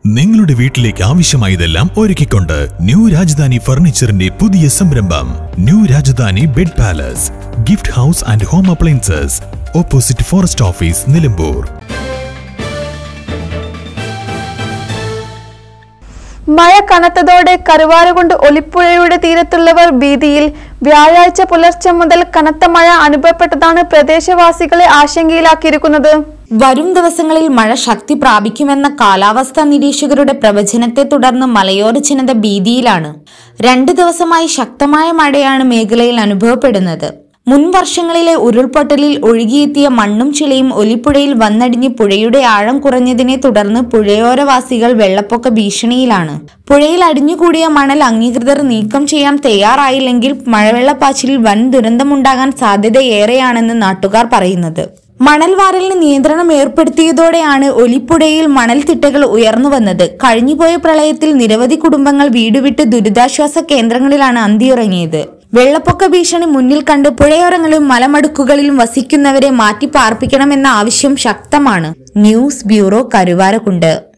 നിങ്ങളുടെ വീട്ടിലേക്ക് ആവശ്യമായതെല്ലാം ഒരുക്കിക്കൊണ്ട് ന്യൂ രാജധാനി ഫർണിച്ചറിന്റെ പുതിയ സംരംഭം new Rajdhani bed palace gift house and home appliances opposite forest office Nilambur മഴ കനത്തതോടെ കരുവാരകുണ്ട് ഒലിപ്പുഴയുടെ തീരത്തുള്ളവർ ഭീതിയിൽ വ്യാഴാഴ്ച പുലർച്ചെ മുതൽ കനത്ത മഴ അനുഭവപ്പെട്ടതാണ് പ്രദേശവാസികളെ ആശങ്കയിലാക്കിയിരിക്കുന്നത് വരും ദിവസങ്ങളിൽ മഴ ശക്തി പ്രാപിക്കുമെന്ന കാലാവസ്ഥാ നിരീക്ഷകരുടെ പ്രവചനത്തെ തുടർന്ന് മലയോര ജനത ഭീതിയിലാണ് രണ്ട് ദിവസമായി ശക്തമായ മഴയാണ് മേഖലയിൽ അനുഭവപ്പെടുന്നത് മുൻ വർഷങ്ങളിലെ ഉരുൾപൊട്ടലിൽ ഒഴുകിയെത്തിയ മണ്ണും ചിളയും ഒലിപ്പുഴയിൽ വന്നടിഞ്ഞ് പുഴയുടെ ആഴം കുറഞ്ഞതിനെ തുടർന്ന് പുഴയോരവാസികൾ വെള്ളപ്പൊക്ക ഭീഷണിയിലാണ് പുഴയിൽ അടിഞ്ഞുകൂടിയ മണൽ അംഗീകൃതർ നീക്കം ചെയ്യാൻ തയ്യാറായില്ലെങ്കിൽ മഴവെള്ളപ്പാച്ചിലിൽ വൻ ദുരന്തമുണ്ടാകാൻ സാധ്യതയേറെയാണെന്ന് നാട്ടുകാർ പറയുന്നത് മണൽ വാരലിന് നിയന്ത്രണം ഏർപ്പെടുത്തിയതോടെയാണ് ഒലിപ്പുഴയിൽ മണൽ തിട്ടകൾ ഉയർന്നു വന്നത് കഴിഞ്ഞുപോയ പ്രളയത്തിൽ നിരവധി കുടുംബങ്ങൾ വീടുവിട്ട് ദുരിതാശ്വാസ കേന്ദ്രങ്ങളിലാണ് അന്തിയുറങ്ങിയത് വെള്ളപ്പൊക്ക ഭീഷണി മുന്നിൽ കണ്ട് പുഴയോരങ്ങളിലും മലമടുക്കുകളിലും വസിക്കുന്നവരെ മാറ്റി പാർപ്പിക്കണമെന്ന ആവശ്യം ശക്തമാണ് ന്യൂസ് ബ്യൂറോ കരുവാരക്കുണ്ട്